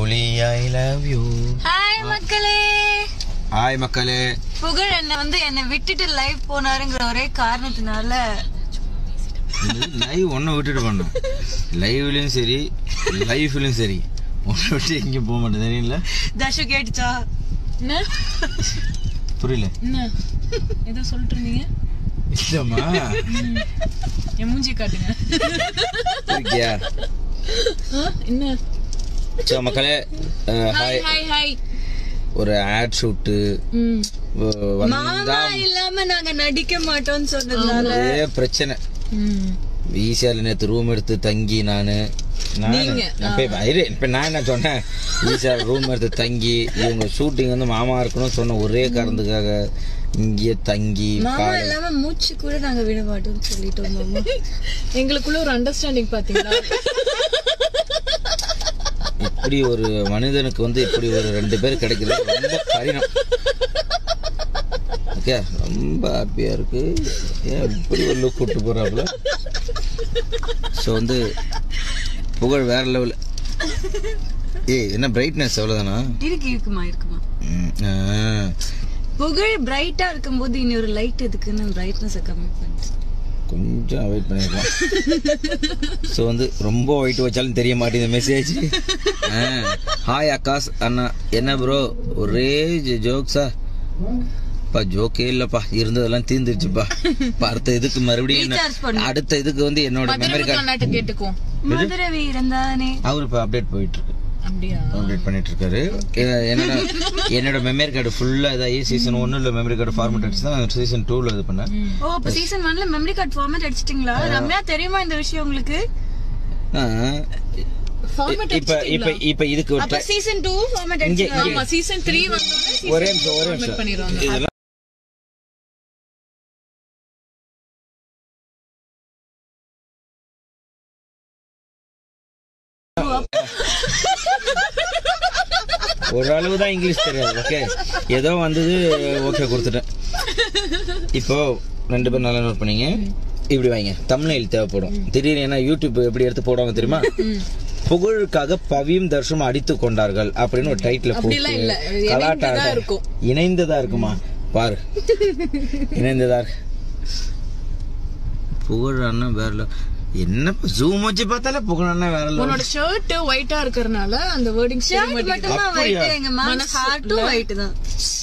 Julie I love you hi மக்களே hi மக்களே புகழ் என்ன வந்து என்னை விட்டுட்டு லைவ் போனாருங்கிற ஒரே காரணத்தினால லைவ் ஒன்றை விட்டுட்டு பண்ணோம் லைவ்லயும் சரி லைஃப்லயும் சரி ஒன்றை விட்டு எங்கேயும் போக மாட்டேன் தெரியல தஷு கேட்டுச்சா என்ன புரியல என்ன ஏதோ சொல்லிட்டு இருந்தீங்க இல்லம்மா என் மூஞ்சி காட்டுங்க இருக்கியா ஆ, என்ன ஸோ மக்களே அஹ், ஹாய் ஹாய் ஹாய் ஹாய் ஒரு ஆட் ஷூட்டு ம் வந்தா மாமா இல்லாம நாங்க நடிக்க மாட்டோம்னு சொன்னதுனால ஒரே பிரச்சனை ம் ஈஸியால நேற்று ரூம் எடுத்து தங்கி நானு நானு நீங்க, நான் போய் இரு, இப்ப நான் என்ன சொன்னேன் ஈஸியா ரூம் எடுத்து தங்கி இவங்க ஷூட்டிங் வந்து மாமா இருக்கணும்னு சொன்ன ஒரே காரணத்துக்காக இங்கேயே தங்கி மாமா காலை- இல்லாம மூச்சு கூட நாங்க விட மாட்டோம்னு சொல்லிட்டோம் மாமா எங்களுக்குள்ள ஒரு அண்டர்ஸ்டாண்டிங் பாத்தீங்களா இப்படி ஒரு மனிதனுக்கு வந்து இப்படி ஒரு ரெண்டு பேர் கிடைக்கிறது ரொம்ப கடினம் ஓகே ரொம்ப ஹாப்பியா இருக்கு ஏன் இப்படி ஒரு லுக் விட்டு போறாப்புல ஸோ வந்து புகழ் வேற லெவல் ஏய் என்ன பிரைட்னஸ் எவ்வளோதானா இருக்கு இருக்குமா இருக்குமா ம், ஆ. புகழ் பிரைட்டா இருக்கும்போது இனி ஒரு லைட் எதுக்குன்னு பிரைட்னஸ் கம்மி பண்ணிட்டு கொஞ்சம் அவாய்ட் பண்ணிருக்கலாம் ஸோ வந்து ரொம்ப ஒயிட் வச்சாலும் தெரிய மாட்டேங்குது மெசேஜ் ஹாய் அக்காஸ் அண்ணா என்ன ப்ரோ ஒரே ஜோக்ஸா பா ஜோக்கே இல்லப்பா இருந்ததெல்லாம் தீர்ந்துருச்சுப்பா இப்ப அடுத்த இதுக்கு மறுபடியும் என்ன- Recharge பண்ணு. அடுத்த இதுக்கு வந்து என்னோட மெமரி மதுரை கார்டு அண்ணாட்ட கேட்டுக்குவோம் மதுரை வீரன் தானே அவர் இப்போ அப்டேட் போயிட்டு இருக்கு அப்படியா அப்டேட் பண்ணிட்டு இருக்காரு எ- என்னோட என்னோட மெமரி கார்டு ஃபுல்லா இதாகி சீசன் ஒன்னுல மெமரி கார்டு ஃபார்மேட் அடிச்சு தான் சீசன் டூல இது பண்ணேன் ஓ அப்ப சீசன் ஒன்ல மெமரி கார்டு ஃபார்மேட் அடிச்சிட்டீங்களா ரம்யா தெரியுமா இந்த விஷயம் உங்களுக்கு ஆ. Format இப்ப இப்ப இப்ப இதுக்கு ஒரு அப்ப try- சீசன் டூ ஃபார்மேட் இங்க அடிச்சிட்டீங்களா ஆமா சீசன் த்ரீ வந்தோடனே ஒரே நிமிஷம் ஒரே நிமிஷம் பண்ணிடுவாங்க இதெல்லாம் ஒரு அளவு தான் இங்கிலீஷ் தெரியாது ஓகே ஏதோ வந்தது ஓகே கொடுத்துட்டேன் இப்போ ரெண்டு பேரும் நல்லா நோட் பண்ணீங்க இப்படி வைங்க தமிழில் தேவைப்படும் திடீர்னு ஏன்னா யூடியூப் எப்படி எடுத்து போடுவாங்க தெரியுமா புகழுக்காக பவியும் தர்ஷனும் அடித்து கொண்டார்கள் அப்படின்னு ஒரு டைட்டில் அப்படிலாம் இல்ல. போட்டு அது கலாட்டா இணைந்ததா இருக்கும். இணைந்ததா இருக்குமா பாரு இணைந்ததா இருக்கு புகழ் அண்ணன் வேற level. என்ன ஜூம் வச்சு பார்த்தாலே புகழ் அண்ணன் வேற level. உன்னோட ஷர்ட் ஒயிட்டா இருக்கறனால அந்த வேர்டிங் ஷர்ட் மட்டும் தான் ஒயிட் எங்க மேம் ஹார்ட்டும் ஒயிட் தான்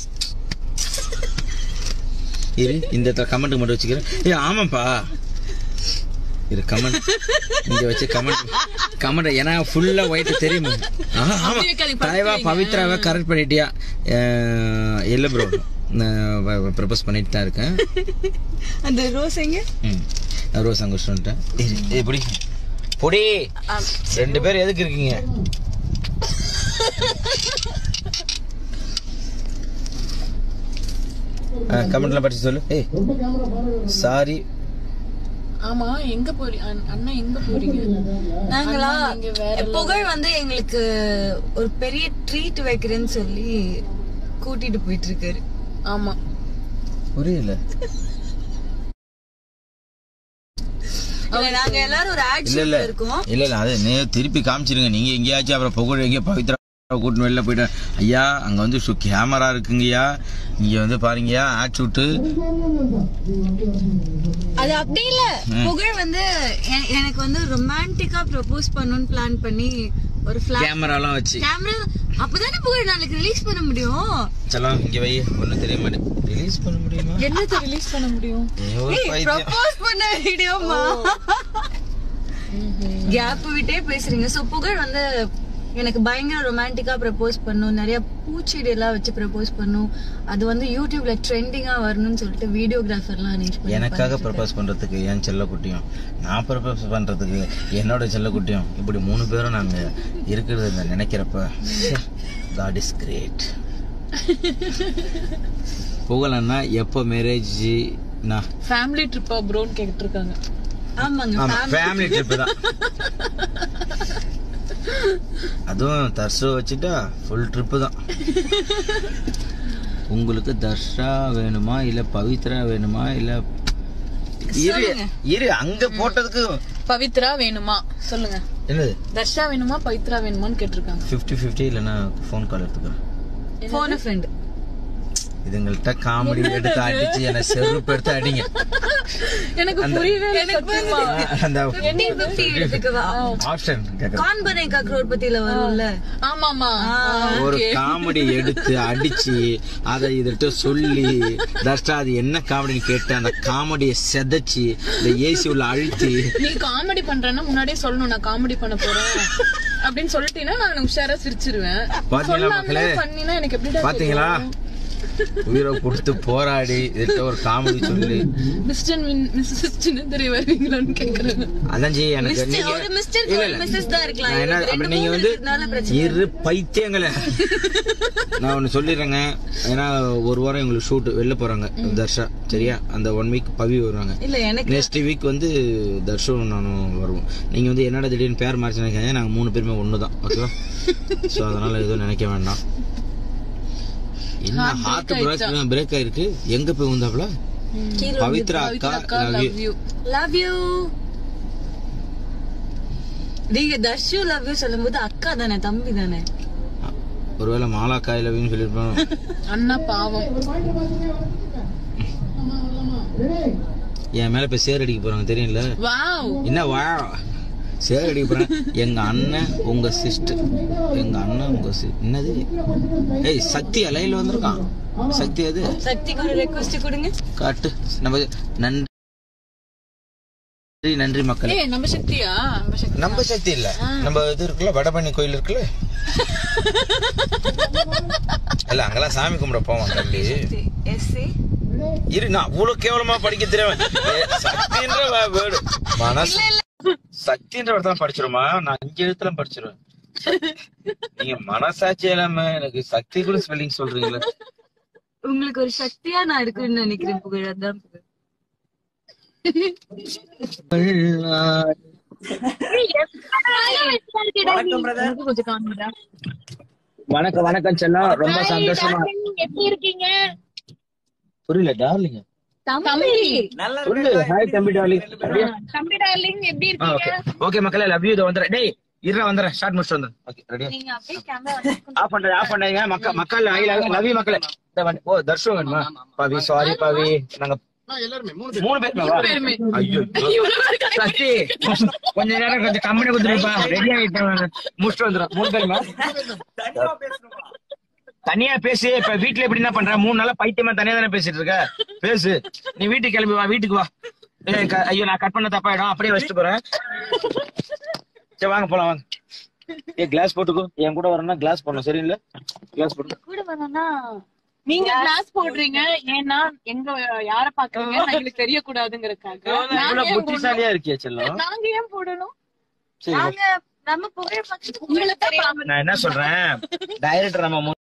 இரு இந்த இடத்துல கமெண்ட் மட்டும் வச்சுக்கிறேன் ஏ ஆமாப்பா இரு கமெண்ட் இங்க வச்சு கமெண்ட் கமெண்ட் ஏன்னா ஃபுல்லா ஒயிட் தெரியுமா ஆ, ஆமா அப்படியே வைக்காதீங்க, தலைவா பவித்ராவை கரெக்ட் பண்ணிட்டியா அஹ், இல்ல ப்ரோ ப்ரப்போஸ் பண்ணிட்டு தான் இருக்கேன் அந்த ரோஸ் எங்க ம் நான் ரோஸ் அங்கே சொல்லிட்டேன் எப்படி பொடி ரெண்டு பேர் எதுக்கு இருக்கீங்க கமெண்ட்ல படிச்சு சொல்லு ஏய் சாரி ஆமா எங்க போறீ அண்ண- அண்ணா எங்க போறீங்க நாங்களா அண்ணா, நீங்க வேற புகழ் வந்து எங்களுக்கு ஒரு பெரிய ட்ரீட் வைக்கிறேன்னு சொல்லி கூட்டிட்டு போயிட்டு இருக்காரு ஆமா புரியல இல்ல, நாங்க எல்லாரும் ஒரு ஆட் இல்ல இல்ல ஷூட்ல இருக்கோம் இல்ல இல்ல அது நே திருப்பி காமிச்சிருங்க நீங்க எங்கேயாச்சும் அப்புறம் புகழ் எங்கேயோ பவித்ரா கூட்டின்னு வெளில போயிட்டேன் ஐயா அங்க வந்து கேமரா இருக்குங்கய்யா இங்க வந்து பாருங்கய்யா ஆட் ஷூட்டு அது அப்படி இல்ல புகழ் வந்து எ- எனக்கு வந்து ரொமான்டிக்கா ப்ரப்போஸ் பண்ணணும்னு பிளான் பண்ணி ஒரு பிளான் கேமராலாம் வச்சு கேமரா அப்பதானே புகழ் நாளைக்கு ரிலீஸ் பண்ண முடியும் செல்லாம் இங்க வை ஒன்னும் தெரிய மாட்டேன் ரிலீஸ் பண்ண முடியுமா என்னத்த ரிலீஸ் பண்ண முடியும் நீ ஒரு பைத்தியம். ப்ரப்போஸ் பண்ண வீடியோமா கேப் விட்டே பேசுறீங்க சோ புகழ் வந்து எனக்கு பயங்கர ரொமான்டிக்கா ப்ரப்போஸ் பண்ணும் நிறைய பூச்செடி எல்லாம் வச்சு ப்ரப்போஸ் பண்ணும் அது வந்து யூடியூப்ல ட்ரெண்டிங்கா வரணும்னு சொல்லிட்டு வீடியோகிராஃபர்லாம் அரேஞ்ச் பண்ணி எனக்காக ப்ரப்போஸ் பண்றதுக்கு என் செல்ல குட்டியும் நான் ப்ரப்போஸ் பண்றதுக்கு என்னோட செல்ல குட்டியும் இப்படி மூணு பேரும் நாங்க இருக்கிறது இந்த நினைக்கிறப்ப காட் இஸ் கிரேட் புகழன்னா எப்போ மேரேஜ் நான் ஃபேமிலி ட்ரிப்பா ப்ரோன்னு கேட்டு இருக்காங்க ஆமாங்க ஆமா ஃபேமிலி ட்ரிப் தான் அதுவும் தர்ஷோ வச்சுட்டா ஃபுல் ட்ரிப்பு தான் உங்களுக்கு தர்ஷா வேணுமா இல்ல பவித்ரா வேணுமா இல்ல இரு இரு அங்க போட்டதுக்கு பவித்ரா வேணுமா சொல்லுங்க என்னது தர்ஷா வேணுமா பவித்ரா வேணுமான்னு கேட்டிருக்காங்க ஃபிஃப்டி ஃபிஃப்டி இல்லைன்னா ஃபோன் கால் எடுத்துக்கிறேன் போன ஃப்ரெண்ட் இதுங்கள்ட்ட காமெடி எடுத்து அடிச்சு என்ன செருப்பு எடுத்து அடிங்க எனக்கு புரியவே இல்லை சத்தியமா. அந்த ஃபிஃப்டி எடுத்துக்கவா ஆப்ஷன் கேக்குறேன் கான் பனேகா கரோட்பதியில வரும்ல ஆமாமா ஒரு காமெடி எடுத்து அடிச்சு அதை இதட்ட சொல்லி தர்ஷா அது என்ன காமெடின்னு கேட்டு அந்த காமெடியை செதைச்சு இந்த ஏசி உள்ள அழுத்தி நீ காமெடி பண்றேன்னா முன்னாடியே சொல்லணும் நான் காமெடி பண்ண போறேன் அப்படின்னு சொல்லிட்டீங்கன்னா நான் உஷாரா சிரிச்சிருவேன் பாத்தீங்களா மக்களே சொல்லாமலே பண்ணினா எனக்கு எப்படிடா பாத்தீங்களா உயிரை கொடுத்து போராடி இதட்ட ஒரு காமெடி சொல்லி மிஸ்டர் மிஸ்ஸஸ் சின்னத்திரை வருவீங்களான்னு கேக்குறேன் அதான் ஜி எனக்கு மிஸ்டர் நீங்க ஒரு மிஸ்டர் இல்ல, ஒரு இல்ல. மிஸ்ஸஸ் தான் இருக்கலாம் நான் என்ன இவங்க அப்படி ரெண்டு நீங்க மூணு வந்து இருக்கிறதுனால பிரச்சனை இரு பைத்தியங்களே நான் ஒன்னு சொல்லிடுறேங்க ஏன்னா ஒரு வாரம் எங்களுக்கு ஷூட் வெளில போறாங்க தர்ஷா சரியா அந்த ஒன் வீக் பவி வருவாங்க இல்ல எனக்கு நெக்ஸ்ட் வீக் வந்து தர்ஷனும் நானும் வருவோம் நீங்க வந்து என்னடா திடீர்னு பேர் மாறிச்சு நினைக்காங்க நாங்க மூணு பேருமே ஒண்ணு தான் ஓகேவா ஸோ அதனால எதுவும் நினைக்க வேண்டாம் என்ன ஹார்ட் பிரேக் பிரேக் ஆயிருக்கு எங்க போய் வந்தாப்ல கீழே பவித்ரா அக்கா அக்கா love you. Love you love you நீங்க தர்ஷு லவ் யூ சொல்லும்போது அக்கா தானே தம்பி தானே ஒருவேளை மாலா காய் லவ்னு சொல்லியிருப்போம் அண்ணா பாவம் என் மேல இப்ப சேர் அடிக்க போறாங்க தெரியல வாவ் என்ன வா சேர் அடிக்க போறாங்க எங்க அண்ணன் உங்க சிஸ்டர் எங்க அண்ணன் உங்க சி- என்னது ஏய் சக்தி லைன்ல வந்திருக்கான் சக்தி அது சக்திக்கு ஒரு ரெக்வஸ்ட் கொடுங்க காட்டு நம்ம நன்றி நன்றி மக்களே ஏய் நம்ம சக்தியா நம்ம சக்தி நம்ம சக்தி இல்ல நம்ம இது இருக்குல்ல வடபழனி கோயில் இருக்குல்ல இல்ல அங்கெல்லாம் சாமி கும்பிட போவோம் தம்பி எஸ்ஏ இரு நான் அவ்வளவு கேவலமா படிக்க தெரியும் சக்தின்ற வேர்டு மனசு சக்தின்ற word தான் படிச்சிருமா நான் அஞ்சு எழுத்துல படிச்சிருவேன் நீங்க மனசாட்சி இல்லாம எனக்கு சக்தி கூட ஸ்பெல்லிங் சொல்றீங்களா உங்களுக்கு ஒரு சக்தியா நான் இருக்குன்னு நினைக்கிறேன் புகழ் அதான் புகழ் எனக்கு கொஞ்சம் காமிடா வணக்கம் வணக்கம் செல்லம் ரொம்ப சந்தோஷமா எப்படி இருக்கீங்க புரியல டார்லிங்க தம்பி சொல்லு ஹாய் தம்பி டார்லிங் தம்பி டார்லிங் எப்படி ஓகே ஓகே மக்களே லவ் யூ வந்துடுறேன் டேய் இருடா வந்துடுறேன் ஸ்டார்ட் முடிச்சு வந்துடுறேன் ஓகே ரெடியா நீங்க அப்படியே கேமரா ஆஃப் பண்றது ஆஃப் பண்ணீங்க மக்கள் மக்கள் ஐ லவ் யூ மக்களே இந்த வந்து- ஓ தர்ஷன் வேணுமா பவி சாரி பவி நாங்க மூணு பேர் பேருமே. ஐயோ சக்தி கொஞ்ச நேரம் கொஞ்சம் கம்பெனி கொடுத்துருப்பா ரெடி ஆயிட்டேன் முடிச்சுட்டு வந்துடும் மூணு பேருமா தனியா பேசு இப்ப வீட்டுல எப்படி என்ன பண்ற மூணு நாளா பைத்தியமா தனியா தானே பேசிட்டு இருக்க பேசு நீ வீட்டுக்கு கிளம்பி வா வீட்டுக்கு வா ஏய், க- ஐயோ நான் கட் பண்ண தப்பாயிடும் அப்படியே வச்சுட்டு போறேன் சரி வாங்க போலாம் வாங்க ஏ கிளாஸ் போட்டுக்கோ என் கூட வரணும்னா கிளாஸ் போடணும் சரிங்களா கிளாஸ் போட்டு கூட வரணும்னா நீங்க கிளாஸ் போடுறீங்க ஏன்னா எங்க யார பாக்குறீங்க எங்களுக்கு தெரியக்கூடாதுங்கறதுக்காக நாங்க இவ்வளவு ஏன் புத்திசாலியா இருக்கியா செல்லம் போடணும்? நாங்க ஏன் போடணும் சரி நாங்க நம்ம புகழ் பக்கத்து உங்களை தான் நான் என்ன சொல்றேன் டைரக்டர் நம்ம